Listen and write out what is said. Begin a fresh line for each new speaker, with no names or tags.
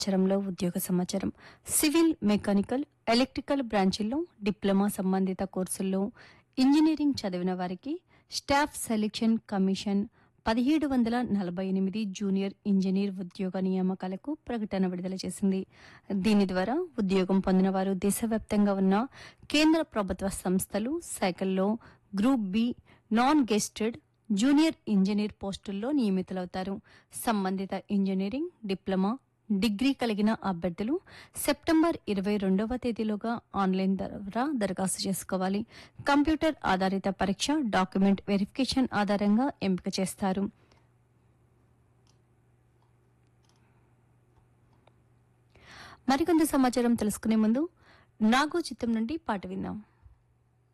సమాచారంలో ఉద్యోగ సమాచారం సివిల్ మెకానికల్ ఎలక్ట్రికల్ బ్రాంచీల్లో డిప్లొమా సంబంధిత కోర్సుల్లో ఇంజనీరింగ్ చదివిన వారికి స్టాఫ్ సెలక్షన్ కమిషన్ పదిహేడు వందల నలభై ఎనిమిది జూనియర్ ఇంజనీర్ ఉద్యోగ నియామకాలకు ప్రకటన విడుదల చేసింది దీని ద్వారా ఉద్యోగం పొందిన వారు దేశవ్యాప్తంగా ఉన్న కేంద్ర ప్రభుత్వ సంస్థలు శాఖల్లో group B non gazetted junior engineer పోస్టుల్లో నియమితులవుతారు సంబంధిత ఇంజనీరింగ్ డిప్లొమా డిగ్రీ కలిగిన అభ్యర్థులు సెప్టెంబర్ ఇరవై రెండవ తేదీలోగా ఆన్లైన్ ద్వారా దరఖాస్తు చేసుకోవాలి కంప్యూటర్ ఆధారిత పరీక్ష డాక్యుమెంట్ వెరిఫికేషన్ ఆధారంగా ఎంపిక చేస్తారు మరికొంత సమాచారం తెలుసుకునే ముందు నాగో చిత్తం నుండి పాట విందాం